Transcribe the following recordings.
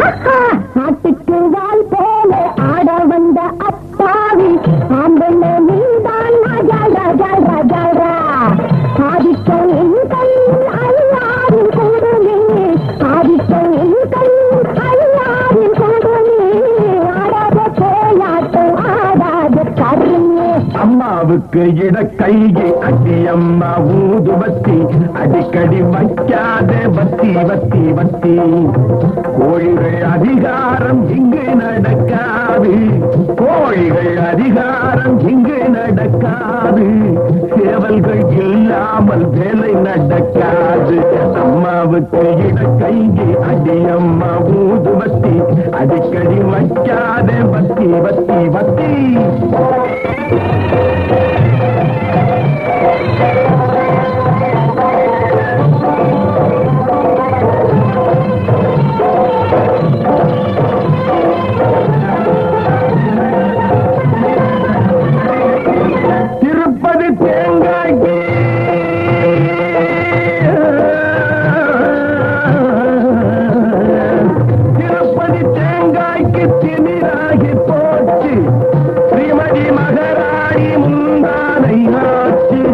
நாட்டுக்கு வால் போல ஆட வந்த அப்பாவி ஆம்பண்ண நீதான் ராஜா ராஜா ராஜா ரா ஆதிக்கம் என் கண் அல்லாரின் கூடுமே ஆதிக்கம் என் கண் அல்லாரின் கூடுமே ஆடாத போயாட்டம் ஆடாத கருமே அம்மாவுக்கு இட கையை அடி அம்மா ஊதுபத்தி அடிக்கடி வைக்காத பத்தி பத்தி பத்தி கோழிகள் அதிகாரம் இங்கு நடக்காது கோழிகள் அதிகாரம் இங்கு நடக்காது சேவல்கள் இல்லாமல் வேலை நடக்காது அம்மாவுக்கு இட கையை அடி அம்மா ஊதுபத்தி அடிக்கடி வைக்காத பத்தி பத்தி பத்தி திருப்பதி தேங்காய்க்கு திருப்பதி தேங்காய்க்கு திமிராகி போச்சு ஸ்ரீமதி மகராணி முந்தானை ஆச்சு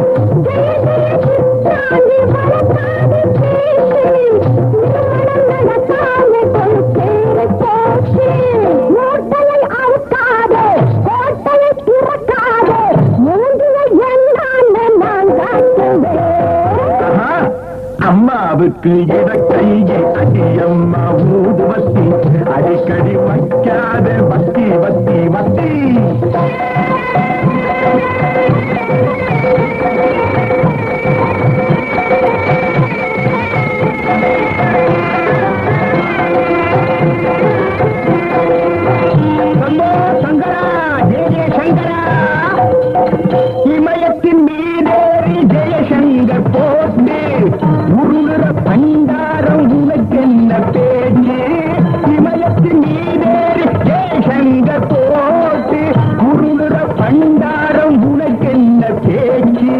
ஆஹா, அம்மாவுக்கு இட கையை அடி அம்மா ஊதுவத்தி அடிக்கடி வைக்காத பத்தி பத்தி பத்தி சம்போ சங்கரா ஜெய ஜெய சங்கரா இமயத்தின் மீதேறி ஜெயசங்கர் போட்டு உருளுற பண்டாரம் உனக்கென்ன பேச்சு இமயத்தின் மீதேறி ஜெயசங்கர் போட்டு உருளுற பண்டாரம் உனக்கென்ன பேச்சு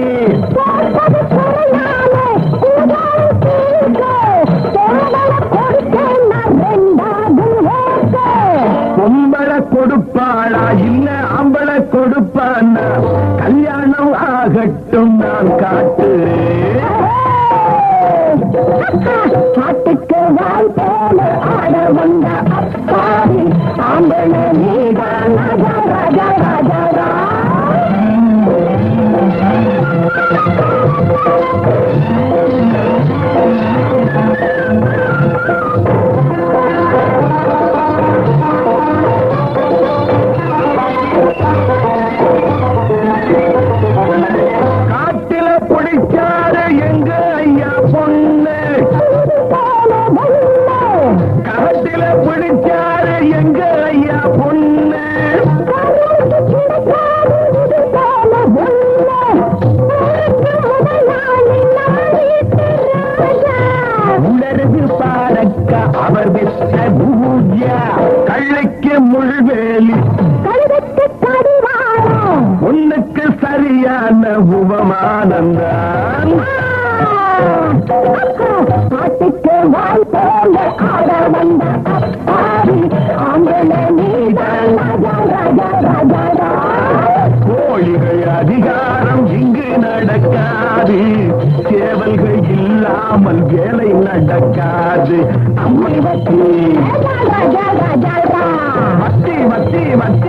பொம்பள கொடுப்பாளா இல்ல ஆம்பள கொடுப்பானா கல்யாணம் ஆகட்டும் நான் காட்டுறேன் காட்டுக்கு வாய் போல ஆட வந்த அப்பாவி ஆம்பள நீதான் ராஜா ராஜா ராஜா ரா காட்டில பிடிச்சாரு எங்க ஐயா பொண்ணு காட்டில பிடிச்சாரு எங்க ஐயா பொண்ணு உணர்வு பாரக்க அவர் விட்ட பூஜா கள்ளைக்கு முள்வேலி உன்னுக்கு சரியான உபமானந்தான் பாட்டுக்கு வாய் போல ஆட வந்த அப்பாவி ஆம்பள நீதான் ராஜா ராஜா ராஜா ரா கோழிகள் அதிகாரம் இங்கு நடக்காது சேவல்கள் இல்லாமல் வேலை நடக்காது அம்மை வத்தி ராஜா ராஜா ரா வத்தி வத்தி வத்தி